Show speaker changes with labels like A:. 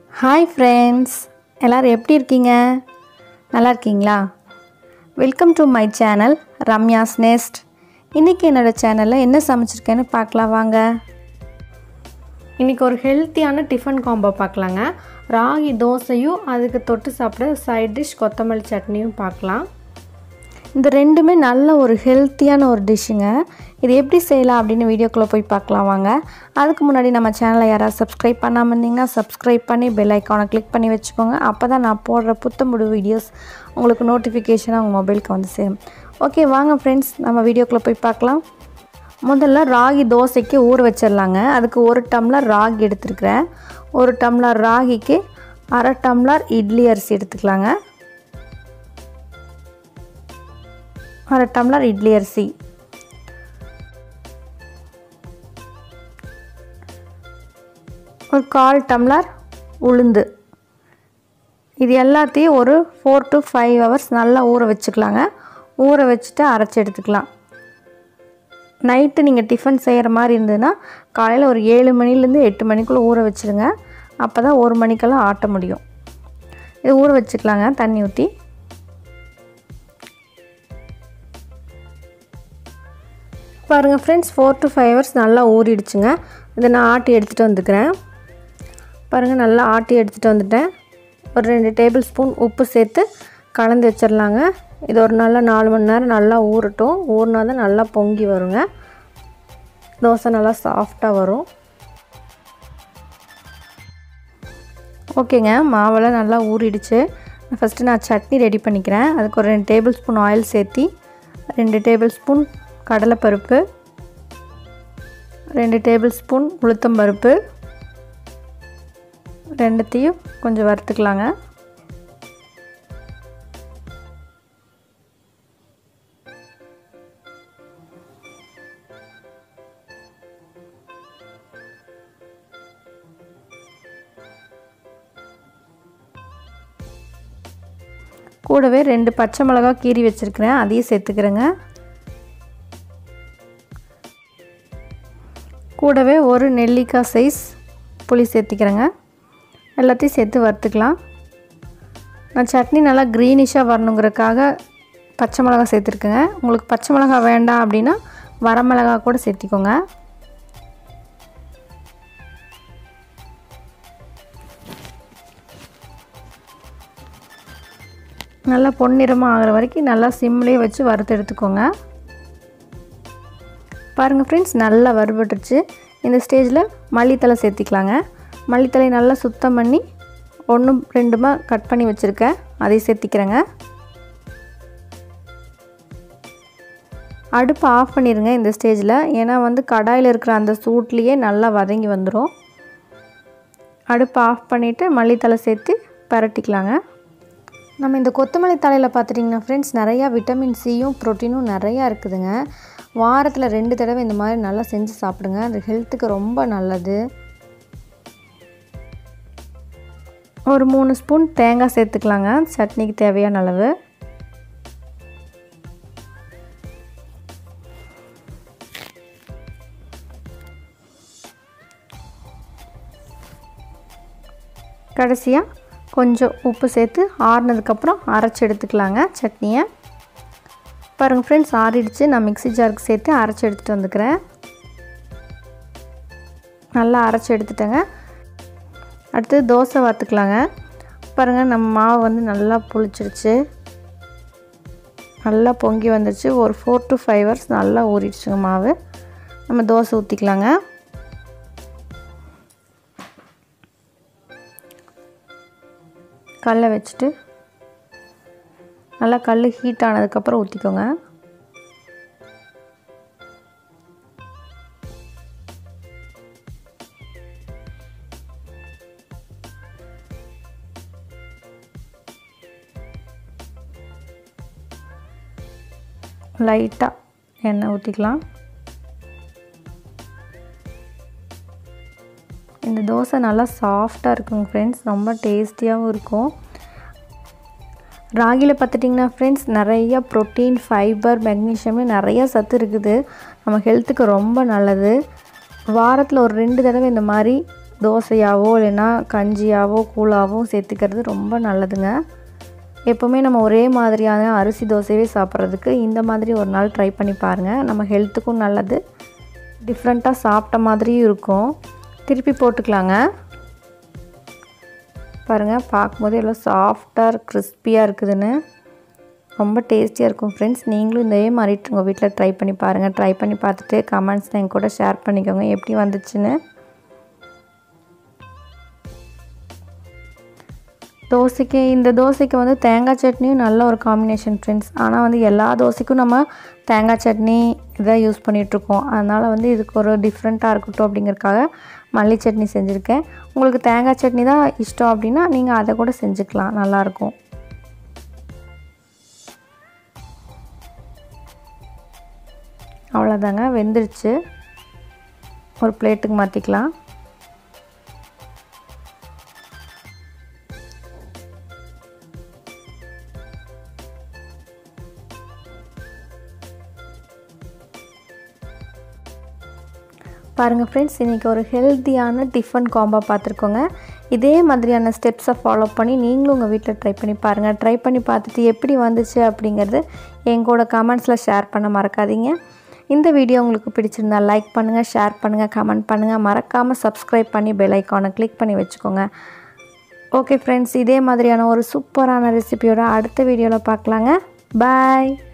A: hi friends எல்லோரும் எப்படி இருக்கீங்க நல்லா இருக்கீங்களா welcome to my channel Ramya's Nest இன்றைக்கி என்னோடய சேனலில் என்ன சமைச்சிருக்கேன்னு பார்க்கலாம் வாங்க
B: இன்றைக்கி ஒரு ஹெல்த்தியான டிஃபன் காம்போ பார்க்கலாங்க ராகி தோசையும் அதுக்கு தொட்டு சாப்பிட சைட் டிஷ் கொத்தமல்லி சட்னியும் பார்க்கலாம்
A: இந்த ரெண்டுமே நல்ல ஒரு ஹெல்த்தியான ஒரு டிஷ்ஷுங்க இது எப்படி செய்யலாம் அப்படின்னு வீடியோக்குள்ளே போய் பார்க்கலாம் வாங்க அதுக்கு முன்னாடி நம்ம சேனலை யாராவது சப்ஸ்கிரைப் பண்ணாமல் இருந்தீங்கன்னா சப்ஸ்கிரைப் பண்ணி பெல் ஐக்கானை கிளிக் பண்ணி வச்சுக்கோங்க அப்போ தான் நான் போடுற புத்தம்புடு வீடியோஸ் உங்களுக்கு நோட்டிஃபிகேஷனாக உங்கள் மொபைலுக்கு வந்து சேரும் ஓகே வாங்க ஃப்ரெண்ட்ஸ் நம்ம வீடியோக்குள்ளே போய் பார்க்கலாம் முதல்ல ராகி தோசைக்கு ஊற வச்சிடலாங்க அதுக்கு ஒரு டம்ளர் ராகி எடுத்துருக்கிறேன் ஒரு டம்ளர் ராகிக்கு அரை டம்ளர் இட்லி அரிசி எடுத்துக்கலாங்க அரை டம்ளர் இட்லி அரிசி ஒரு கால் டம்ளர் உளுந்து இது எல்லாத்தையும் ஒரு ஃபோர் டு ஃபைவ் ஹவர்ஸ் நல்லா ஊற வச்சுக்கலாங்க ஊற வச்சுட்டு அரைச்சி எடுத்துக்கலாம் நைட்டு நீங்கள் டிஃபன் செய்கிற மாதிரி இருந்ததுன்னா காலையில் ஒரு ஏழு மணிலேருந்து எட்டு மணிக்குள்ளே ஊற வச்சுருங்க அப்போ தான் ஒரு மணிக்கெல்லாம் ஆட்ட முடியும் இது ஊற வச்சுக்கலாங்க தண்ணி ஊற்றி பாருங்கள் friends four to five hours நல்லா ஊறிடுச்சுங்க இதை நான் ஆட்டி எடுத்துகிட்டு வந்துக்கிறேன் பாருங்கள் நல்லா ஆட்டி எடுத்துகிட்டு வந்துட்டேன் ஒரு ரெண்டு டேபிள் ஸ்பூன் உப்பு சேர்த்து கலந்து வச்சிடலாங்க இது ஒரு நல்லா நாலு மணி நேரம் நல்லா ஊறட்டும் ஊறினா தான் நல்லா பொங்கி வருங்க தோசை நல்லா சாஃப்டாக வரும் ஓகேங்க மாவெல்லாம் நல்லா ஊறிடுச்சு ஃபஸ்ட்டு நான் சட்னி ரெடி பண்ணிக்கிறேன் அதுக்கு ஒரு ரெண்டு டேபிள் ஸ்பூன் ஆயில் சேர்த்தி ரெண்டு டேபிள் ஸ்பூன் கடலைப்பருப்பு ரெண்டு டேபிள் ஸ்பூன் உளுத்தம்பருப்பு ரெண்டுத்தையும் கொஞ்சம் வறுத்துக்கலாங்க கூடவே ரெண்டு பச்சை மிளகா கீறி வச்சுருக்கிறேன் அதையும் சேர்த்துக்கிறேங்க கூடவே ஒரு நெல்லிக்காய் சைஸ் புளி சேர்த்திக்கிறேங்க எல்லாத்தையும் சேர்த்து வறுத்துக்கலாம் நான் சட்னி நல்லா க்ரீனிஷாக வரணுங்கிறதுக்காக பச்சை மிளகா சேர்த்துருக்கேங்க உங்களுக்கு பச்சை மிளகா வேண்டாம் அப்படின்னா வரமிளகா கூட சேர்த்திக்கோங்க நல்லா பொன்னிறமாக ஆகிற வரைக்கும் நல்லா சிம்லேயே வச்சு வறுத்து எடுத்துக்கோங்க பாருங்கள் ஃப்ரெண்ட்ஸ் நல்லா வறுபட்டுருச்சு இந்த ஸ்டேஜில் மல்லித்தலை சேர்த்திக்கலாங்க மல்லித்தலை நல்லா சுத்தம் பண்ணி ஒன்று ரெண்டுமா கட் பண்ணி வச்சுருக்கேன் அதையும் சேர்த்திக்கிறேங்க அடுப்பை ஆஃப் பண்ணிடுங்க இந்த ஸ்டேஜில் ஏன்னா வந்து கடாயில் இருக்கிற அந்த சூட்லேயே நல்லா வதங்கி வந்துடும் அடுப்பை ஆஃப் பண்ணிவிட்டு மல்லித்தலை சேர்த்து பரட்டிக்கலாங்க நம்ம இந்த கொத்தமல்லி தலையில் பார்த்துட்டிங்கன்னா ஃப்ரெண்ட்ஸ் நிறையா விட்டமின் சியும் ப்ரோட்டீனும் நிறையா இருக்குதுங்க வாரத்தில் ரெண்டு தடவை இந்த மாதிரி நல்லா செஞ்சு சாப்பிடுங்க அது ஹெல்த்துக்கு ரொம்ப நல்லது ஒரு மூணு ஸ்பூன் தேங்காய் சேர்த்துக்கலாங்க சட்னிக்கு தேவையான அளவு கடைசியாக கொஞ்சம் உப்பு சேர்த்து ஆறுனதுக்கப்புறம் அரைச்சி எடுத்துக்கலாங்க சட்னியை பாருங்கள் ஃப்ரெண்ட்ஸ் ஆறிடுச்சு நான் மிக்ஸி ஜாருக்கு சேர்த்து அரைச்சி எடுத்துகிட்டு வந்துக்கிறேன் நல்லா அரைச்சி எடுத்துட்டேங்க அடுத்து தோசை வாத்துக்கலாங்க பாருங்கள் நம்ம மாவு வந்து நல்லா புளிச்சிருச்சு நல்லா பொங்கி வந்துடுச்சு ஒரு ஃபோர் டு ஃபைவ் ஹவர்ஸ் நல்லா ஊறிடுச்சுங்க மாவு நம்ம தோசை ஊற்றிக்கலாங்க கல்லை வச்சுட்டு நல்லா கல் ஹீட் ஆனதுக்கப்புறம் ஊற்றிக்கோங்க லைட்டாக எண்ணெய் ஊற்றிக்கலாம் இந்த தோசை நல்லா சாஃப்டாக இருக்குங்க ஃப்ரெண்ட்ஸ் ரொம்ப டேஸ்டியாகவும் இருக்கும் ராகியில் பார்த்துட்டிங்கன்னா ஃப்ரெண்ட்ஸ் நிறைய ப்ரோட்டீன் ஃபைபர் மெக்னீஷியம்னு நிறைய சத்து இருக்குது நம்ம ஹெல்த்துக்கு ரொம்ப நல்லது வாரத்தில் ஒரு ரெண்டு தடவை இந்த மாதிரி தோசையாவோ இல்லைன்னா கஞ்சியாவோ கூழாவோ சேர்த்துக்கிறது ரொம்ப நல்லதுங்க எப்போவுமே நம்ம ஒரே மாதிரியான அரிசி தோசையே சாப்பிட்றதுக்கு இந்த மாதிரி ஒரு நாள் ட்ரை பண்ணி பாருங்கள் நம்ம ஹெல்த்துக்கும் நல்லது டிஃப்ரெண்ட்டாக சாப்பிட்ட மாதிரியும் இருக்கும் திருப்பி போட்டுக்கலாங்க பாருங்கள் பார்க்கும்போது எவ்வளோ சாஃப்டாக கிறிஸ்பியாக இருக்குதுன்னு ரொம்ப டேஸ்டியாக இருக்கும் ஃப்ரெண்ட்ஸ் நீங்களும் இதே மாதிரி உங்கள் வீட்டில் ட்ரை பண்ணி பாருங்கள் ட்ரை பண்ணி பார்த்துட்டு கமெண்ட்ஸ் என் கூட ஷேர் பண்ணிக்கோங்க எப்படி வந்துச்சுன்னு தோசைக்கு இந்த தோசைக்கு வந்து தேங்காய் சட்னியும் நல்ல ஒரு காம்பினேஷன் ஃப்ரெண்ட்ஸ் ஆனால் வந்து எல்லா தோசைக்கும் நம்ம தேங்காய் சட்னி இதான் யூஸ் பண்ணிகிட்ருக்கோம் அதனால் வந்து இதுக்கு ஒரு டிஃப்ரெண்ட்டாக இருக்கட்டும் அப்படிங்கிறதுக்காக மல்லி சட்னி செஞ்சுருக்கேன் உங்களுக்கு தேங்காய் சட்னி தான் இஷ்டம் அப்படின்னா நீங்கள் அதை கூட செஞ்சுக்கலாம் நல்லாயிருக்கும் அவ்வளோதாங்க வெந்துருச்சு ஒரு பிளேட்டுக்கு மாற்றிக்கலாம் பாருங்கள் ஃப்ரெண்ட்ஸ் இன்றைக்கி ஒரு ஹெல்த்தியான டிஃபன் காம்போ பார்த்துருக்கோங்க இதே மாதிரியான ஸ்டெப்ஸை ஃபாலோ பண்ணி நீங்களும் உங்கள் வீட்டில் ட்ரை பண்ணி பாருங்கள் ட்ரை பண்ணி பார்த்துட்டு எப்படி வந்துச்சு அப்படிங்கிறது எங்களோட கமெண்ட்ஸில் ஷேர் பண்ண மறக்காதீங்க இந்த வீடியோ உங்களுக்கு பிடிச்சிருந்தா லைக் பண்ணுங்கள் ஷேர் பண்ணுங்கள் கமெண்ட் பண்ணுங்கள் மறக்காமல் சப்ஸ்கிரைப் பண்ணி பெல் ஐக்கானை கிளிக் பண்ணி வச்சுக்கோங்க ஓகே ஃப்ரெண்ட்ஸ் இதே மாதிரியான ஒரு சூப்பரான ரெசிபியோட அடுத்த வீடியோவில் பார்க்கலாங்க பாய்